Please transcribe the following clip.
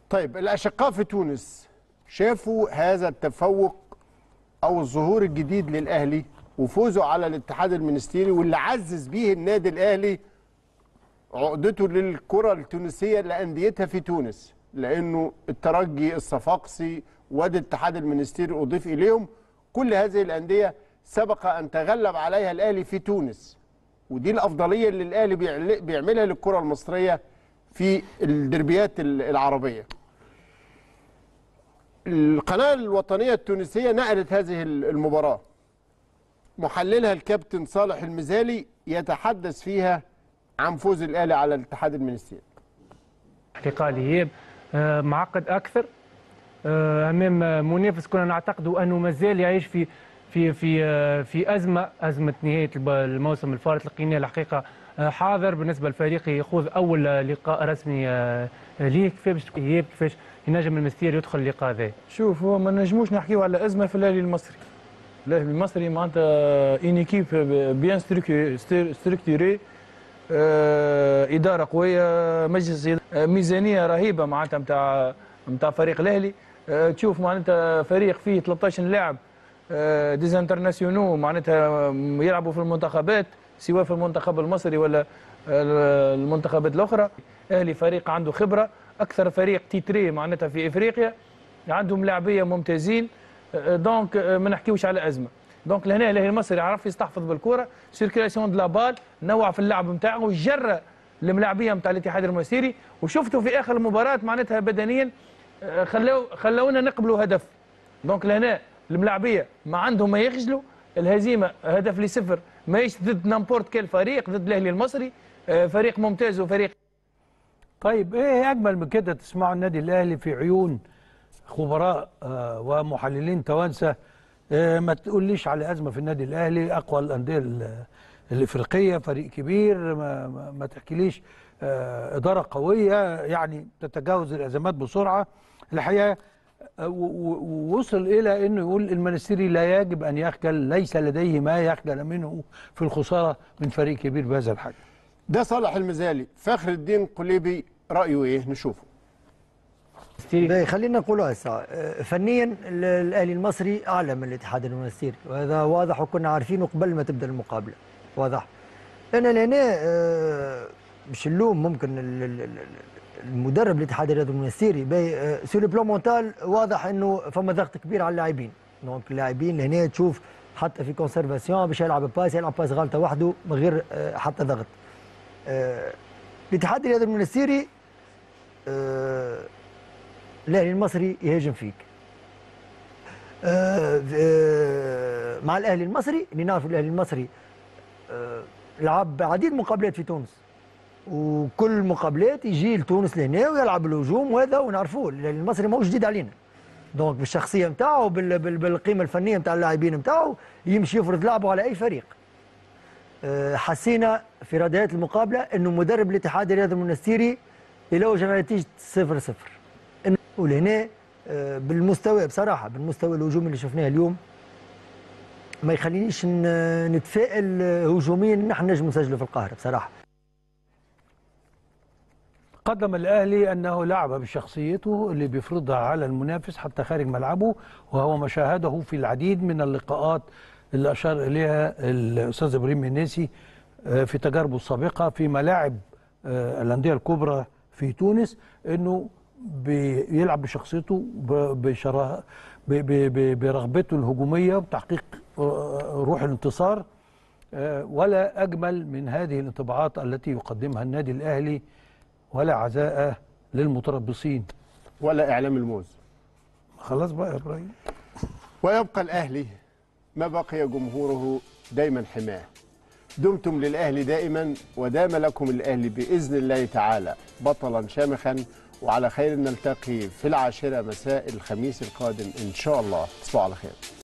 طيب الاشقاء في تونس شافوا هذا التفوق او الظهور الجديد للاهلي وفوزه على الاتحاد المنستيري واللي عزز بيه النادي الاهلي عقدته للكره التونسيه لانديتها في تونس لانه الترجي الصفاقسي وادي الاتحاد المنستيري اضيف اليهم كل هذه الانديه سبق ان تغلب عليها الاهلي في تونس ودي الافضليه اللي الاهلي بيعل- بيعملها للكره المصريه في الدربيات ال- العربيه القناه الوطنيه التونسيه نقلت هذه المباراه محللها الكابتن صالح المزالي يتحدث فيها عن فوز الاهلي على الاتحاد المنستيري لقاء الإياب آه، معقد أكثر آه، أمام منافس كنا نعتقد أنه مازال يعيش في في في آه، في أزمة أزمة نهاية الب- الموسم الفارط لقينا الحقيقة آه، حاضر بالنسبة للفريق يخوض أول آه، لقاء رسمي آه، ليه كيفاش إياب كيفاش ينجم المستير يدخل اللقاء ذا شوف هو ما نجموش نحكيو على ازمه في الاهلي المصري الاهلي المصري معناتها اون ايكيب بيان ستركتوري اداره قويه مجلس إدارة، آه، ميزانيه رهيبه معناتها نتاع نتاع فريق الاهلي آه، تشوف معناتها فريق فيه 13 لاعب آه، ديز انترناسيونو معناتها يلعبوا في المنتخبات سواء في المنتخب المصري ولا آه، المنتخبات الاخرى الاهلي فريق عنده خبره اكثر فريق تيتري معناتها في افريقيا عندهم لاعبيه ممتازين آه، دونك آه، ما نحكيوش على ازمه دونك لهنا الاهلي المصري عرف يستحفظ بالكره سيركيلاسيون دو لا بال نوع في اللعب نتاعو جرى الملاعبيه نتاع الاتحاد المصري وشفتوا في اخر المباراه معناتها بدنيا آه، خلو خلونا نقبلوا هدف دونك لهنا الملاعبيه ما عندهم ما يخجلوا الهزيمه هدف لصفر ماهيش ضد نامبورت كيل فريق ضد الاهلي المصري آه، فريق ممتاز وفريق طيب ايه اجمل من كده تسمعوا النادي الاهلي في عيون خبراء آه، ومحللين توانسه آه، ما تقوليش على ازمه في النادي الاهلي اقوى الانديه ال- الافريقيه فريق كبير ما, ما, ما تحكيليش آه، اداره قويه يعني تتجاوز الازمات بسرعه الحقيقه آه، و- و- ووصل الى انه يقول المنستيري لا يجب ان يخجل ليس لديه ما يخجل منه في الخساره من فريق كبير بهذا الحجم ده صالح المزالي فخر الدين قليبي رايه ايه نشوفه باهي خلينا نقولها هسه آه، فنيا ال- الاهلي المصري اعلى من الاتحاد المنستيري وهذا واضح وكنا عارفينه قبل ما تبدا المقابله واضح انا لهنا آه، مش اللوم ممكن ال- ال- ال- المدرب الاتحاد الرياضي المنستيري باهي آه، سور بلون مونتال واضح انه فما ضغط كبير على اللاعبين دونك اللاعبين لهنا تشوف حتى في كونسرفاسيون باش يلعب باس يلعب باس غلطه وحده من غير آه، حتى ضغط آه، الاتحاد الرياضي المنستيري آه، الاهلي المصري يهاجم فيك آه، آه، مع الاهلي المصري اللي نعرف الاهلي المصري آه، لعب عديد مقابلات في تونس وكل المقابلات يجي لتونس لهنا ويلعب الهجوم وهذا ونعرفوه الاهلي المصري ماهوش جديد علينا دونك بالشخصيه نتاعو بال- بال- بالقيمه الفنيه نتاع اللاعبين نتاعو يمشي يفرض لعبه على اي فريق آه، حسينا في رديات المقابله انه مدرب الاتحاد الرياضي المنستيري يلوج على نتيجه 0 0 ولهنا آه، بالمستوى بصراحه بالمستوى الهجومي اللي شفناه اليوم ما يخلينيش ن- نتفائل آه، هجوميا ان احنا نجم نسجلوا في القاهره بصراحه قدم الاهلي انه لعب بشخصيته اللي بيفرضها على المنافس حتى خارج ملعبه وهو ما شاهده في العديد من اللقاءات اللي اشار اليها الاستاذ ابراهيم الناسي آه، في تجاربه السابقه في ملاعب آه، الانديه الكبرى في تونس انه بيلعب بشخصيته ب- بشرا- ب- ب- ب- برغبته الهجوميه وتحقيق آه، روح الانتصار آه، ولا اجمل من هذه الانطباعات التي يقدمها النادي الاهلي ولا عزاء للمتربصين ولا اعلام الموز خلاص بقى يا ابراهيم ويبقى الاهلي ما بقي جمهوره دايما حماه دمتم للاهلي دائما ودام لكم الاهلي باذن الله تعالى بطلا شامخا وعلى خير نلتقي في العاشره مساء الخميس القادم ان شاء الله تصبحوا على خير